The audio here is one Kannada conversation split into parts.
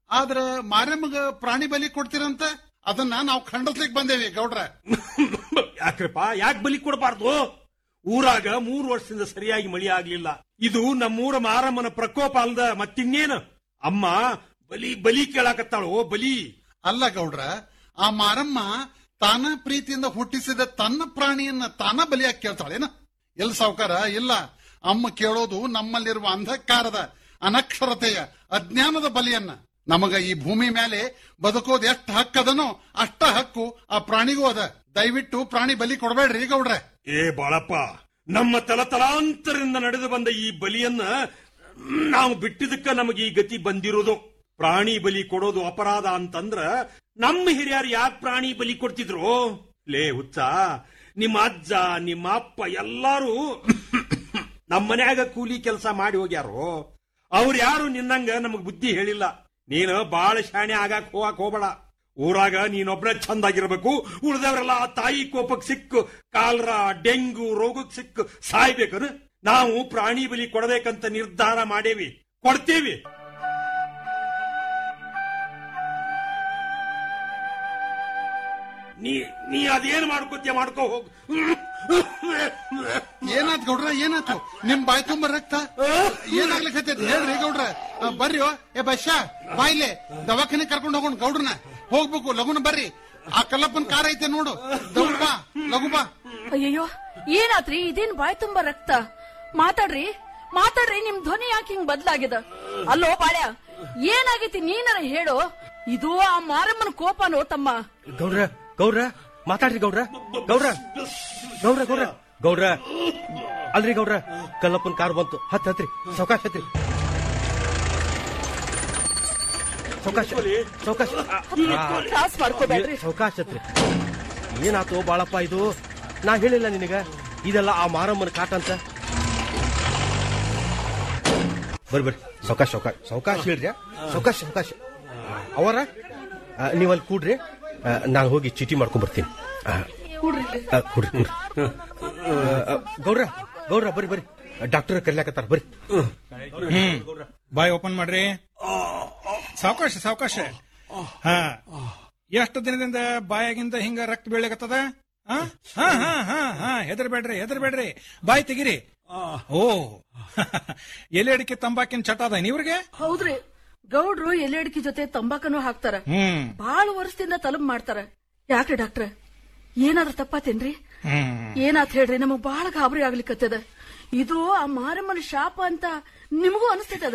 ಆದ್ರ ಮಾರಮ್ಮಗ ಪ್ರಾಣಿ ಬಲಿ ಕೊಡ್ತೀರಂತ ಅದನ್ನ ನಾವು ಖಂಡಿಸ್ಲಿಕ್ ಬಂದೇವಿ ಗೌಡ್ರ ಯಾಕ್ರಪ್ಪ ಯಾಕೆ ಬಲಿ ಕೊಡಬಾರ್ದು ಊರಾಗ ಮೂರು ವರ್ಷದಿಂದ ಸರಿಯಾಗಿ ಮಳಿ ಆಗ್ಲಿಲ್ಲ ಇದು ನಮ್ಮೂರ ಮಾರಮ್ಮನ ಪ್ರಕೋಪ ಅಲ್ದ ಮತ್ತಿನ್ನೇನು ಅಮ್ಮ ಬಲಿ ಬಲಿ ಕೇಳಾಕತ್ತಾಳು ಬಲಿ ಅಲ್ಲ ಗೌಡ್ರ ಆ ಮಾರಮ್ಮ ತಾನ ಪ್ರೀತಿಯಿಂದ ಹುಟ್ಟಿಸಿದ ತನ್ನ ಪ್ರಾಣಿಯನ್ನ ತಾನ ಬಲಿಯಾಗಿ ಕೇಳ್ತಾಳೇನ ಎಲ್ ಸಾವುಕಾರ ಇಲ್ಲ ಅಮ್ಮ ಕೇಳೋದು ನಮ್ಮಲ್ಲಿರುವ ಅಂಧಕಾರದ ಅನಕ್ಷರತೆಯ ಅಜ್ಞಾನದ ಬಲಿಯನ್ನ ನಮಗ ಈ ಭೂಮಿ ಮೇಲೆ ಬದುಕೋದು ಎಷ್ಟು ಹಕ್ಕದನೋ ಅಷ್ಟ ಹಕ್ಕು ಆ ಪ್ರಾಣಿಗೂ ಅದ ದಯವಿಟ್ಟು ಪ್ರಾಣಿ ಬಲಿ ಕೊಡಬೇಡ್ರಿ ಗೌಡ್ರೆ ಏ ಬಾಳಪ್ಪ ನಮ್ಮ ತಲತಲಾಂತರದಿಂದ ನಡೆದು ಬಂದ ಈ ಬಲಿಯನ್ನ ನಾವು ಬಿಟ್ಟಿದ್ದಕ್ಕ ನಮಗೆ ಈ ಗತಿ ಬಂದಿರೋದು ಪ್ರಾಣಿ ಬಲಿ ಕೊಡೋದು ಅಪರಾಧ ಅಂತಂದ್ರ ನಮ್ಮ ಹಿರಿಯರು ಯಾಕೆ ಪ್ರಾಣಿ ಬಲಿ ಕೊಡ್ತಿದ್ರು ಲೇ ಹುಚ್ಚ ನಿಮ್ಮ ಅಜ್ಜ ನಿಮ್ಮ ಅಪ್ಪ ಎಲ್ಲಾರು ನಮ್ಮ ಮನ್ಯಾಗ ಕೂಲಿ ಕೆಲಸ ಮಾಡಿ ಹೋಗ್ಯಾರು ಅವ್ರು ಯಾರು ನಿನ್ನಂಗ ನಮಗ್ ಬುದ್ಧಿ ಹೇಳಿಲ್ಲ ನೀನು ಬಾಳ ಶಾಣೆ ಆಗಾಕ್ ಹೋಗಕ್ ಹೋಗ್ಬೇಡ ಊರಾಗ ನೀನೊಬ್ನೇ ಚಂದಾಗಿರ್ಬೇಕು ಉಳಿದವರೆಲ್ಲ ತಾಯಿ ಕೋಪಕ್ ಸಿಕ್ಕು ಕಾಲ್ರ ಡೆಂಗು ರೋಗಕ್ ಸಿಕ್ಕು ಸಾಯ್ಬೇಕನು ನಾವು ಪ್ರಾಣಿ ಬಲಿ ಕೊಡಬೇಕಂತ ನಿರ್ಧಾರ ಮಾಡೇವಿ ಕೊಡ್ತೀವಿ ನೀ ನೀ ಅದೇನ್ ಮಾಡ್ಕೋತೀಯ ಮಾಡ್ಕೋ ಹೋಗು ಏನಾತ್ ಗೌಡ್ರ ಏನಾತು ನಿಮ್ ಬಾಯ್ ತುಂಬ ರಕ್ತ ಏನಾಗ್ಲಿಕ್ಕೆ ಹೇಳ್ರಿ ಗೌಡ್ರ ಆ, ಬರ್ರಿ ಓ. ಏ ಬಶ್ಯಾ ಬಾಯ್ಲೆ ದವಾಖಾನೆ ಕರ್ಕೊಂಡು ಹೋಗೋಣ ಗೌಡ್ರನ ಹೋಗ್ಬೇಕು ಲಗುನ ಬರ್ರಿ ಆ ಕಲ್ಲಪ್ಪನ ಕಾರ್ ಐತೆ ನೋಡು ದೌಡ್ ಬಾ ಲಘು ಬಾ ಅಯ್ಯಯ್ಯೋ ಏನಾತ್ರಿ ಇದೇನ್ ಬಾಯ್ ತುಂಬಾ ರಕ್ತ ಮಾತಾಡ್ರಿ ಮಾತಾಡ್ರಿ ನಿಮ್ ಧ್ವನಿ ಯಾಕೆ ಹಿಂಗ್ ಬದ್ಲಾಗ್ಯದ ಅಲ್ಲೋ ಬಾಳ್ಯ ಏನಾಗೈತಿ ನೀನರ ಹೇಳು ಇದು ಆ ಮಾರಮ್ಮನ ಕೋಪನೋ ತಮ್ಮ ಗೌಡ್ರ ಗೌಡ್ರ ಮಾತಾಡ್ರಿ ಗೌಡ್ರ ಗೌಡ್ರ ಗೌಡ್ರ ಗೌಡ್ರ ಗೌಡ್ರ ಅಲ್ರಿ ಗೌಡ್ರ ಕಲ್ಲಪ್ಪನ್ ಕಾರ್ ಬಂತು ಹತ್ ಹತ್ರಿ ಸಾವಕಾಶ ಹತ್ರಿ ಸಾವಕಾಶ ಸಾವಕಾಶ ತ್ರಾಸ್ ಮಾಡ್ಕೋಬೇಡ್ರಿ ಸಾವಕಾಶ ಹತ್ರಿ ಏನಾತು ಬಾಳಪ್ಪ ಇದು ನಾ ಹೇಳಿಲ್ಲ ನಿನಗ ಇದೆಲ್ಲ ಆ ಮಾರಮ್ಮನ ಕಾಟ ಅಂತ ಬರ್ರಿ ಬರ್ರಿ ಸಾವಕಾಶ ಸಾವಕಾಶ ಸಾವಕಾಶ ಹೇಳ್ರಿ ಸಾವಕಾಶ ಸಾವಕಾಶ ಅವರ ನೀವಲ್ಲಿ ಕೂಡ್ರಿ ಆ, ನಾನು ಹೋಗಿ ಚೀಟಿ ಮಾಡ್ಕೊಂಡ್ ಬರ್ತೀನಿ ಆ, ಆ, ಕೂಡ್ರಿ ಕೂಡ್ರಿ ಆ, ಆ, ಗೌಡ್ರ ಗೌಡ್ರ ಬರ್ರಿ ಬರ್ರಿ ಡಾಕ್ಟರ್ ಕರ್ಲಾಕತ್ತಾರ ಬರ್ರಿ ಹ್ಮ್ ಬಾಯ್ ಓಪನ್ ಮಾಡ್ರಿ ಸಾವಕಾಶ ಸಾವಕಾಶ ಹಾ ಎಷ್ಟು ದಿನದಿಂದ ಬಾಯಾಗಿಂದ ಹಿಂಗ ರಕ್ತ ಬೀಳಕತ್ತದ ಹಾ ಹಾ ಹಾ ಹಾ ಹಾ ಹೆದರ್ಬೇಡ್ರಿ ಹೆದರ್ಬೇಡ್ರಿ ಬಾಯ್ ತೆಗಿರಿ ಓ ಎಲೆ ಅಡಿಕೆ ತಂಬಾಕಿನ ಚಟ ಅದ ಇವ್ರಿಗೆ ಹೌದ್ರಿ ಗೌಡ್ರು ಎಲೆಡಿಕೆ ಜೊತೆ ತಂಬಾಕನು ಹಾಕ್ತಾರ ಹ್ಮ್ ಬಹಳ ವರ್ಷದಿಂದ ತಲುಪ್ ಮಾಡ್ತಾರ ಯಾಕ್ರಿ ಡಾಕ್ಟ್ರ ಏನಾದ್ರ ತಪ್ಪಾತೇನ್ರಿ ಹ್ಮ್ ಏನಾತ್ ಹೇಳ್ರಿ ನಮಗ್ ಬಹಳ ಗಾಬರಿ ಆಗ್ಲಿಕ್ಕತ್ತದ ಇದು ಆ ಮಾರಮ್ಮನ ಶಾಪ ಅಂತ ನಿಮಗೂ ಅನಿಸ್ತದ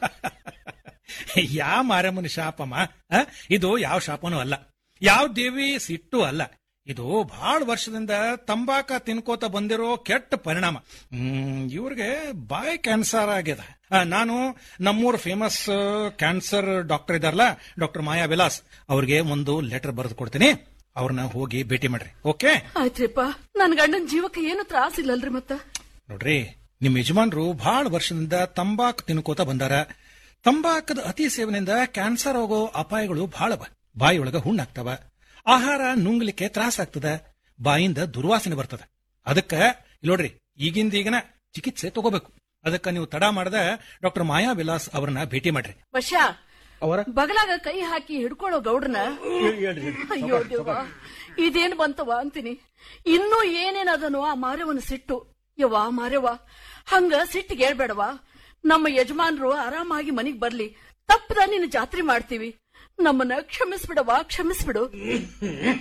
ಯಾವ ಮಾರಮ್ಮನ ಶಾಪಮ್ಮ ಆ? ಇದು ಯಾವ ಶಾಪನೂ ಅಲ್ಲ ಯಾವ ದೇವಿ ಸಿಟ್ಟು ಅಲ್ಲ ಇದು ಬಹಳ ವರ್ಷದಿಂದ ತಂಬಾಕ ತಿನ್ಕೋತ ಬಂದಿರೋ ಕೆಟ್ಟ ಪರಿಣಾಮ ಹ್ಮ್ ಇವ್ರಿಗೆ ಬಾಯ್ ಕ್ಯಾನ್ಸರ್ ಆಗ್ಯದ ಆ, ನಾನು ನಮ್ಮೂರ್ ಫೇಮಸ್ ಕ್ಯಾನ್ಸರ್ ಡಾಕ್ಟರ್ ಇದಾರಲ್ಲ ಡಾಕ್ಟರ್ ಮಾಯಾ ವಿಲಾಸ್ ಅವ್ರಿಗೆ ಒಂದು ಲೆಟರ್ ಬರೆದು ಕೊಡ್ತೀನಿ ಅವ್ರನ್ನ ಹೋಗಿ ಭೇಟಿ ಮಾಡ್ರಿ ಓಕೆ ಆಯ್ತ್ರಿಪ್ಪ ನನ್ ಗಂಡನ್ ಜೀವಕ್ಕೆ ಏನು ತ್ರಾಸಿಲ್ಲಲ್ರಿ ಮತ್ತ ನೋಡ್ರಿ ನಿಮ್ ಯಜಮಾನ್ರು ಬಹಳ ವರ್ಷದಿಂದ ತಂಬಾಕು ತಿನ್ಕೋತ ಬಂದಾರ ತಂಬಾಕದ ಅತಿ ಸೇವನೆಯಿಂದ ಕ್ಯಾನ್ಸರ್ ಆಗೋ ಅಪಾಯಗಳು ಬಹಳ ಅವ ಬಾಯಿಯೊಳಗ ಹುಣ್ಣಾಗ್ತವ ಆಹಾರ ನುಂಗ್ಲಿಕ್ಕೆ ತ್ರಾಸ ಆಗ್ತದ ಬಾಯಿಂದ ದುರ್ವಾಸನೆ ಬರ್ತದ ಅದಕ್ಕ ಇಲ್ಲ್ ನೋಡ್ರಿ ಈಗಿಂದ ಈಗಿನ ಚಿಕಿತ್ಸೆ ತಗೋಬೇಕು ಅದಕ್ಕ ನೀವು ತಡ ಮಾಡದ ಡಾಕ್ಟರ್ ಮಾಯಾ ವಿಲಾಸ್ ಅವರನ್ನ ಭೇಟಿ ಮಾಡ್ರಿ ವಶ ಅವರ ಬಗಲಾಗ ಕೈ ಹಾಕಿ ಹಿಡ್ಕೊಳ್ಳೋ ಗೌಡ್ರನ ಅಯ್ಯೋ ದೇವ ಇದೇನ್ ಬಂತವ ಅಂತೀನಿ ಇನ್ನೂ ಏನೇನದನೋ ಆ ಮಾರವನ ಸಿಟ್ಟು ಯವ್ವ ಮಾರವ್ವ ಹಂಗ ಸಿಟ್ಟಿಗೆ ಹೇಳ್ಬೇಡವಾ ನಮ್ಮ ಯಜಮಾನ್ರು ಆರಾಮಾಗಿ ಮನಿಗ್ ಬರ್ಲಿ ತಪ್ಪದ ನಿನ್ನ ಜಾತ್ರೆ ಮಾಡ್ತೀವಿ ನಮ್ಮನ್ನ ಕ್ಷಮಿಸ್ಬಿಡವಾ ಕ್ಷಮಿಸ್ಬಿಡು